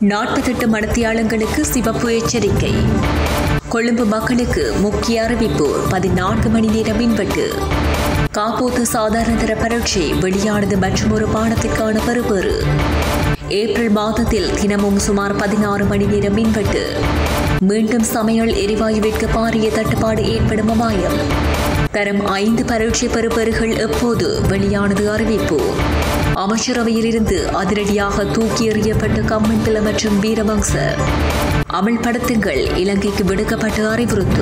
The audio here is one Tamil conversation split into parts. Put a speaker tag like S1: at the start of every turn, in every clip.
S1: நாற்பத்தெட்டு மடத்தியாளங்களுக்கு சிவப்பு எச்சரிக்கை கொழும்பு மக்களுக்கு முக்கிய அறிவிப்பு பதினான்கு மணி நேர மின்வெட்டு காப்போத்து சாதாரணதர பரீட்சை வெளியானது மற்றொரு பாடத்திற்கான பெறுபேறு ஏப்ரல் மாதத்தில் தினமும் சுமார் பதினாறு மணி நேர மின்வெட்டு மீண்டும் சமையல் எரிவாயுவிற்கு பாரிய தட்டுப்பாடு ஏற்படும் அபாயம் தரம் ஐந்து பரீட்சை பெறுபேறுகள் எப்போது வெளியானது அறிவிப்பு அமைச்சரவையிலிருந்து அதிரடியாக தூக்கி எறியப்பட்ட கம்மன்பில மற்றும் வீரவங்ச அமல்படுத்துங்கள் இலங்கைக்கு விடுக்கப்பட்ட அறிவுறுத்து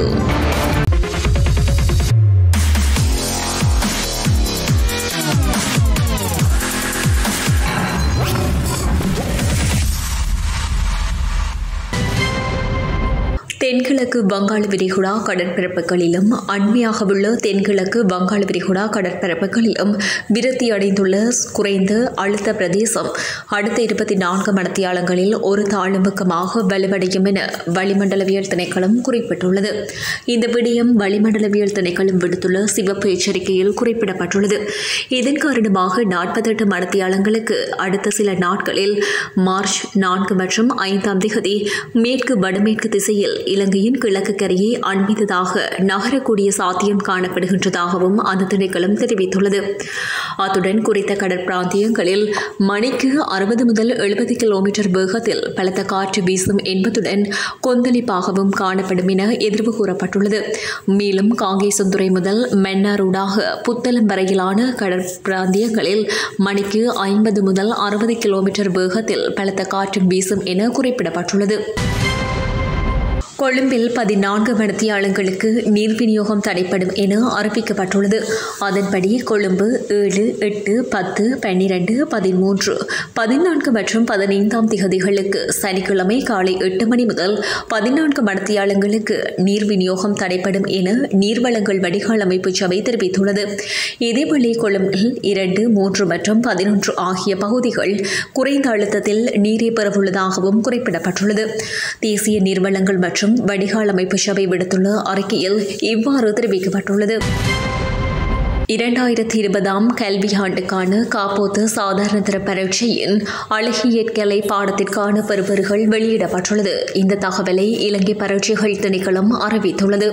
S1: தென்கிழக்கு வங்காள விரிகுடா கடற்பரப்புகளிலும் அண்மையாக உள்ள தென்கிழக்கு வங்காள விரிகுடா கடற்பரப்புகளிலும் விருத்தி அடைந்துள்ள குறைந்த அழுத்த பிரதேசம் அடுத்த இருபத்தி நான்கு மணத்தியாளங்களில் ஒரு தாழ்முகமாக வலுவடையும் என வளிமண்டலவியல் திணைக்களம் குறிப்பிட்டுள்ளது இந்த விடயம் வளிமண்டலவியல் திணைக்களம் விடுத்துள்ள சிவப்பு எச்சரிக்கையில் குறிப்பிடப்பட்டுள்ளது இதன் காரணமாக நாற்பத்தெட்டு மணத்தியாளங்களுக்கு அடுத்த சில நாட்களில் மார்ச் நான்கு மற்றும் ஐந்தாம் திகதி மேற்கு வடமேற்கு திசையில் இலங்கையின் கிழக்கு கரையை அண்மித்ததாக நகரக்கூடிய சாத்தியம் காணப்படுகின்றதாகவும் அந்த திணைக்களம் தெரிவித்துள்ளது அத்துடன் குறித்த கடற்பிராந்தியங்களில் மணிக்கு அறுபது முதல் எழுபது கிலோமீட்டர் வேகத்தில் பலத்த காற்று வீசும் என்பதுடன் கொந்தளிப்பாகவும் காணப்படும் என எதிர்வு கூறப்பட்டுள்ளது மேலும் காங்கேசந்துறை முதல் மன்னாரூடாக புத்தளம் வரையிலான கடற்பிராந்தியங்களில் மணிக்கு ஐம்பது முதல் அறுபது கிலோமீட்டர் வேகத்தில் பலத்த காற்று வீசும் என குறிப்பிடப்பட்டுள்ளது கொழும்பில் பதினான்கு மணித்தியாளங்களுக்கு நீர் விநியோகம் தடைப்படும் என அறிவிக்கப்பட்டுள்ளது அதன்படி கொழும்பு ஏழு எட்டு பத்து பன்னிரண்டு பதிமூன்று பதினான்கு மற்றும் பதினைந்தாம் திகதிகளுக்கு சனிக்கிழமை காலை எட்டு மணி முதல் பதினான்கு மணித்தியாளங்களுக்கு நீர் விநியோகம் தடைப்படும் என நீர்வளங்கள் வடிகால் அமைப்பு சபை தெரிவித்துள்ளது இதேவேளை கொழும்பில் இரண்டு மூன்று மற்றும் பதினொன்று ஆகிய பகுதிகள் குறைந்த அழுத்தத்தில் நீரை பெறவுள்ளதாகவும் குறிப்பிடப்பட்டுள்ளது தேசிய நீர்வளங்கள் மற்றும் மற்றும் வடிகால் அமைப்பு சபை விடுத்துள்ள அறிக்கையில் இவ்வாறு தெரிவிக்கப்பட்டுள்ளது இரண்டாயிரத்தி இருபதாம் கல்வி ஆண்டுக்கான காப்போத்து சாதாரண தர பரீட்சையின் அழகியற்கலை பாடத்திற்கான பெறுபேறுகள் வெளியிடப்பட்டுள்ளது இந்த தகவலை இலங்கை பரீட்சைகள் திணைக்களம் அறிவித்துள்ளது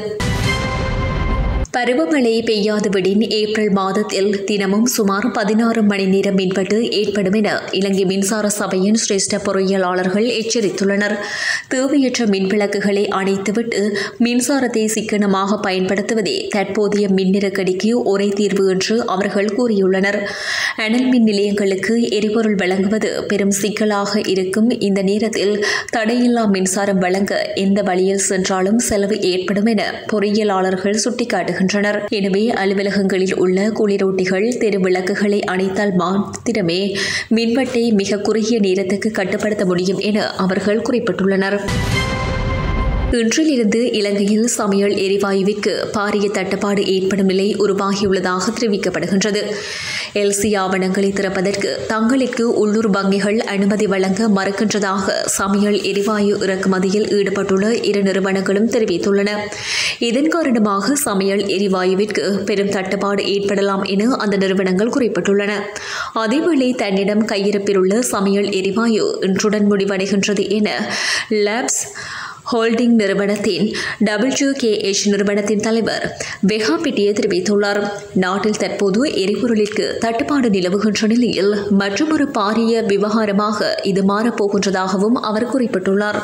S1: பருவமழை பெய்யாதவிடின் ஏப்ரல் மாதத்தில் தினமும் சுமார் பதினாறு மணி நேரம் மின்வெட்டு ஏற்படும் என இலங்கை மின்சார சபையின் சிரேஷ்ட பொறியியலாளர்கள் எச்சரித்துள்ளனர் தேவையற்ற மின்விளக்குகளை அணைத்துவிட்டு மின்சாரத்தை சிக்கனமாக பயன்படுத்துவதே தற்போதைய மின் நெருக்கடிக்கு ஒரே தீர்வு என்று அவர்கள் கூறியுள்ளனர் அனல் மின் நிலையங்களுக்கு எரிபொருள் வழங்குவது பெரும் சிக்கலாக இருக்கும் இந்த நேரத்தில் தடையில்லா மின்சாரம் வழங்க எந்த வழியில் சென்றாலும் செலவு ஏற்படும் என பொறியியலாளர்கள் சுட்டிக்காட்டுகின்றனர் வருகின்றனர் எனவே அலுவலகங்களில் உள்ள குளிரூட்டிகள் தெரு விளக்குகளை அணைத்தால் மாத்திரமே மின்வெட்டை மிக குறுகிய நேரத்துக்கு கட்டுப்படுத்த முடியும் என அவர்கள் குறிப்பிட்டுள்ளனர் இன்றிலிருந்து இலங்கையில் சமையல் எரிவாயுவிற்கு பாரிய தட்டுப்பாடு ஏற்படும் நிலை உருவாகியுள்ளதாக தெரிவிக்கப்படுகின்றது எல்சி ஆவணங்களை திறப்பதற்கு தங்களுக்கு உள்ளூர் வங்கிகள் அனுமதி வழங்க மறுக்கின்றதாக சமையல் எரிவாயு இறக்குமதியில் ஈடுபட்டுள்ள இரு நிறுவனங்களும் தெரிவித்துள்ளன இதன் காரணமாக சமையல் எரிவாயுவிற்கு பெரும் தட்டுப்பாடு ஏற்படலாம் என அந்த நிறுவனங்கள் குறிப்பிட்டுள்ளன அதேவேளை தன்னிடம் கையிருப்பில் உள்ள சமையல் எரிவாயு இன்றுடன் முடிவடைகின்றது என லேப்ஸ் ஹோல்டிங் நிறுவனத்தின் டபிள்யூ கே எச் நிறுவனத்தின் தலைவர் வெஹா பிட்டியே தெரிவித்துள்ளார் நாட்டில் தற்போது எரிபொருளிற்கு தட்டுப்பாடு நிலவுகின்ற நிலையில் மற்றொரு பாரிய விவகாரமாக இது மாறப்போகின்றதாகவும் அவர் குறிப்பிட்டுள்ளார்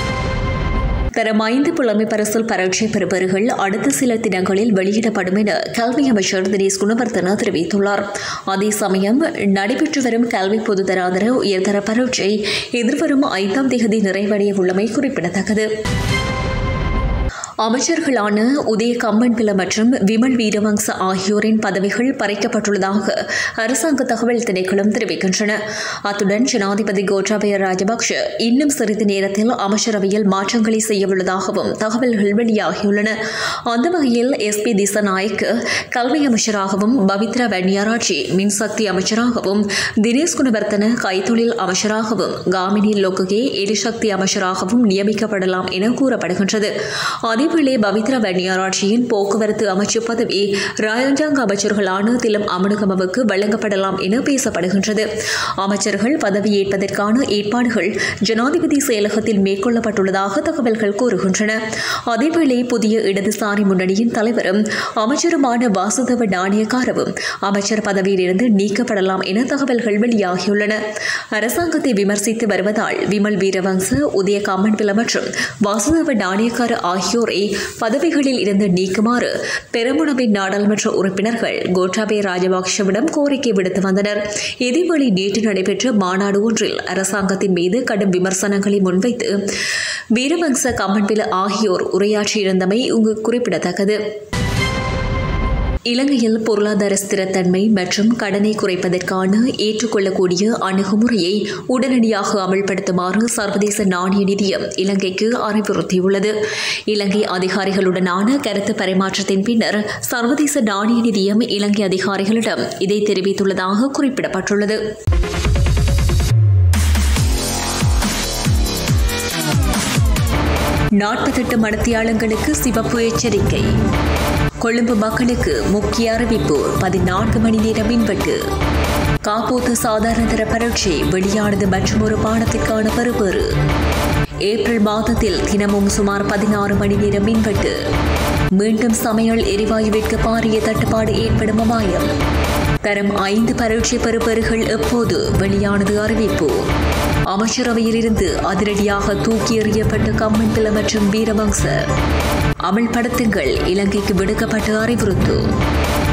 S1: தரம் ஐந்து புலமை பரிசல் பரீட்சை பெறுபவர்கள் அடுத்த சில தினங்களில் வெளியிடப்படும் என கல்வி அமைச்சர் தினேஷ் குணவர்த்தன தெரிவித்துள்ளார் அதே சமயம் நடைபெற்று வரும் கல்வி பொதுத்தராதர உயர்தர பரீட்சை எதிர்வரும் ஐந்தாம் தேதி நிறைவடைய உள்ளமை குறிப்பிடத்தக்கது அமைச்சர்களான உதய கம்மன்பில மற்றும் விமல் வீரவங்ச ஆகியோரின் பதவிகள் பறிக்கப்பட்டுள்ளதாக அரசாங்க தகவல் திணைக்களம் தெரிவிக்கின்றன அத்துடன் ஜனாதிபதி கோட்டாபய ராஜபக்ஷ இன்னும் சிறிது நேரத்தில் அமைச்சரவையில் மாற்றங்களை செய்யவுள்ளதாகவும் தகவல்கள் வெளியாகியுள்ளன அந்த வகையில் எஸ் பி திசநாயக்கு கல்வி அமைச்சராகவும் பவித்ரா வன்னியாராட்சி மின்சக்தி அமைச்சராகவும் தினேஷ் குணவர்த்தன கைத்தொழில் அமைச்சராகவும் காமினி லோக்குகே எரிசக்தி அமைச்சராகவும் நியமிக்கப்படலாம் என கூறப்படுகின்றது அதே அதேவேளை பவித்ரா வன்னியாராட்சியின் போக்குவரத்து அமைச்சு பதவி ராஜாங்க அமைச்சர்களான திலம் அமனுகமவுக்கு வழங்கப்படலாம் என பேசப்படுகின்றது அமைச்சர்கள் பதவியேற்பதற்கான ஏற்பாடுகள் ஜனாதிபதி செயலகத்தில் மேற்கொள்ளப்பட்டுள்ளதாக தகவல்கள் கூறுகின்றன அதேவேளை புதிய இடதுசாரி முன்னணியின் தலைவரும் அமைச்சருமான வாசுதவ நாணயக்காரவும் அமைச்சர் பதவியிலிருந்து நீக்கப்படலாம் என தகவல்கள் வெளியாகியுள்ளன அரசாங்கத்தை விமர்சித்து வருவதால் விமல் வீரவங்ச உதய காமன்பில மற்றும் வாசுதவ நாணயக்கார ஆகியோரை பதவிகளில் இருந்து நீக்குமாறு பெருமுனவின் நாடாளுமன்ற உறுப்பினர்கள் கோட்டாபே ராஜபக்ஷவிடம் கோரிக்கை விடுத்து வந்தனர் இதேவேளை நேற்று நடைபெற்ற மாநாடு ஒன்றில் அரசாங்கத்தின் மீது கடும் விமர்சனங்களை முன்வைத்து வீரவங்ச கம்மன்பில ஆகியோர் உரையாற்றியிருந்தமை இங்கு குறிப்பிடத்தக்கது இலங்கையில் பொருளாதார ஸ்திரத்தன்மை மற்றும் கடனை குறைப்பதற்கான ஏற்றுக்கொள்ளக்கூடிய அணுகுமுறையை உடனடியாக அமல்படுத்துமாறு சர்வதேச நாணய நிதியம் இலங்கைக்கு அறிவுறுத்தியுள்ளது இலங்கை அதிகாரிகளுடனான கருத்து பரிமாற்றத்தின் பின்னர் சர்வதேச நாணய நிதியம் இலங்கை அதிகாரிகளிடம் இதை தெரிவித்துள்ளதாக குறிப்பிடப்பட்டுள்ளது நாற்பத்தெட்டு மடத்தியாளங்களுக்கு சிவப்பு எச்சரிக்கை கொழும்பு மக்களுக்கு முக்கிய அறிவிப்பு பதினான்கு மணி நேர மின்வெட்டு காப்போத்து சாதாரண தர பரீட்சை வெளியானது மற்றும் ஒரு பாடத்திற்கான பெறுபேறு ஏப்ரல் மாதத்தில் தினமும் சுமார் பதினாறு மணி நேர மின்வெட்டு மீண்டும் சமையல் எரிவாயுவிற்கு பாரிய தட்டுப்பாடு ஏற்படும் அபாயம் தரம் ஐந்து பரீட்சை பெறுபேறுகள் எப்போது வெளியானது அறிவிப்பு அமைச்சரவையிலிருந்து அதிரடியாக தூக்கி எறியப்பட்ட கம்மன்பில மற்றும் வீரவங்ச அமல்படுத்துங்கள் இலங்கைக்கு விடுக்கப்பட்ட அறிவுறுத்து